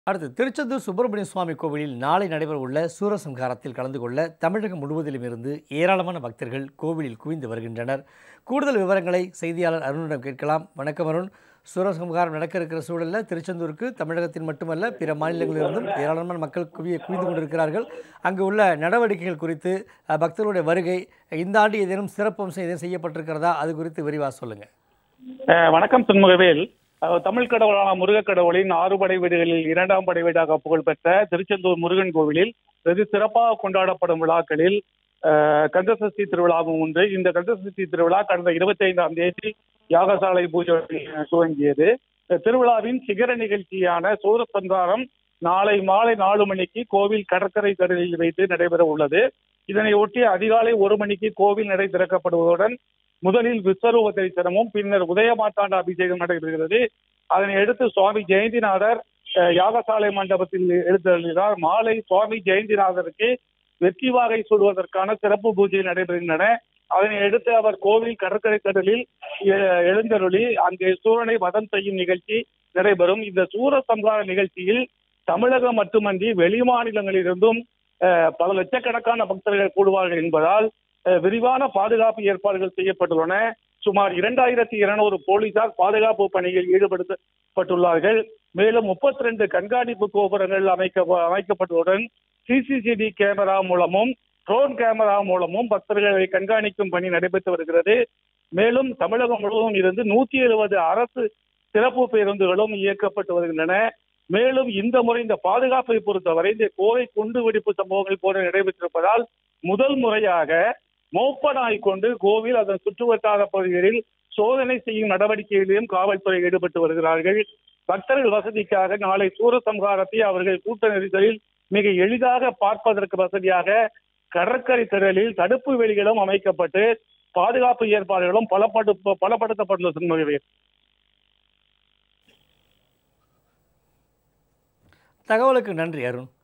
அடுத்து திருச்செந்தூர் சுப்பிரமணிய சுவாமி கோவிலில் நாளை நடைபெறவுள்ள சூரசம்ஹாரத்தில் கலந்து கொள்ள தமிழகம் முழுவதிலும் இருந்து ஏராளமான பக்தர்கள் கோவிலில் குவிந்து வருகின்றனர் கூடுதல் விவரங்களை செய்தியாளர் அருணிடம் கேட்கலாம் வணக்கம் அருண் சூரசம்ஹாரம் நடக்க இருக்கிற சூழலில் திருச்செந்தூருக்கு தமிழகத்தில் மட்டுமல்ல பிற மாநிலங்களிலிருந்தும் ஏராளமான மக்கள் குவிய குவிந்து கொண்டிருக்கிறார்கள் அங்கு உள்ள நடவடிக்கைகள் குறித்து அஹ், பக்தர்களுடைய வருகை இந்த ஆண்டு ஏதேனும் சிறப்பு அம்சம் ஏதேனும் செய்யப்பட்டிருக்கிறதா அது குறித்து விரிவாக சொல்லுங்கள் அஹ் வணக்கம் சுன்முகவேல் அஹ் தமிழ் கடவுளான முருகக் கடவுளின் ஆறு படை வீடுகளில் இரண்டாம் படை வீடாக புகழ்பெற்ற திருச்செந்தூர் முருகன் கோவிலில் வெகு சிறப்பாக கொண்டாடப்படும் விழாக்களில் அஹ், கந்தசஷ்டி திருவிழாவும் உண்டு இந்த கந்தசஷ்டி திருவிழா கடந்த இருபத்தி ஐந்தாம் தேதி யாகசாலை பூஜை துவங்கியது இந்த திருவிழாவின் சிகர நிகழ்ச்சியான சூரசந்தாரம் நாளை மாலை நாலு மணிக்கு கோவில் கடற்கரை கடலில் வைத்து நடைபெற உள்ளது இதனை ஒட்டி அதிகாலை ஒரு மணிக்கு கோவில் நடை திறக்கப்படுவதுடன் முதலில் விஸ்வரூப தரிசனமும் பின்னர் உதயமாத்தாண்ட அபிஷேகம் நடைபெறுகிறது அதனை அடுத்து சுவாமி ஜெயந்திநாதர் அஹ், யாகசாலை மண்டபத்தில் எழுந்தருளினார் மாலை சுவாமி ஜெயந்திநாதருக்கு வெற்றி வாகை சூடுவதற்கான சிறப்பு பூஜை நடைபெறுகின்றன அதனை அடுத்து அவர் கோவில் கடற்கரை கடலில் எ- எழுந்தருளி அங்கே சூரனை வதம் செய்யும் நிகழ்ச்சி நடைபெறும் இந்த சூர சம்ஹார நிகழ்ச்சியில் தமிழகம் மட்டுமன்றி வெளிமாநிலங்களிலிருந்தும் அஹ், பல லட்சக்கணக்கான பக்தர்கள் கூடுவார்கள் என்பதால் அஹ், விரிவான பாதுகாப்பு ஏற்பாடுகள் செய்யப்பட்டுள்ளன சுமார் இரண்டாயிரத்தி இருநூறு போலீசார் பாதுகாப்பு பணியில் ஈடுபடுத்தப்பட்டுள்ளார்கள் மேலும் முப்பத்தி ரெண்டு கண்காணிப்பு கோபுரங்கள் அமைக்க அமைக்கப்பட்டுள்ளதுடன் சிசிடிவி கேமரா மூலமும் ட்ரோன் கேமரா மூலமும் பக்தர்களை கண்காணிக்கும் பணி நடைபெற்று வருகிறது மேலும் தமிழகம் முழுவதும் இருந்து நூத்தி எழுபது அரசு சிறப்பு பேருந்துகளும் இயக்கப்பட்டு வருகின்றன மேலும் இந்த முறை இந்த பாதுகாப்பை பொறுத்தவரை இந்த கோவை குண்டு வெடிப்பு சம்பவங்கள் போல நடைபெற்றிருப்பதால் முதல் முறையாக மோப்ப நாய் கொண்டு கோவில் அதன் சுற்றுவட்டார பகுதிகளில் சோதனை செய்யும் நடவடிக்கைகளிலும் காவல்துறை ஈடுபட்டு வருகிறார்கள் பக்தர்கள் வசதிக்காக நாளை சூரசம்ஹாரத்தை அவர்கள் கூட்ட நெரிசலில் மிக எளிதாக பார்ப்பதற்கு வசதியாக கடற்கரை திடலில் தடுப்பு வேலிகளும் அமைக்கப்பட்டு பாதுகாப்பு ஏற்பாடுகளும் பலப்படு பலப்படுத்தப்பட்டுள்ள சுன்முகவே தகவலுக்கு நன்றி அருண்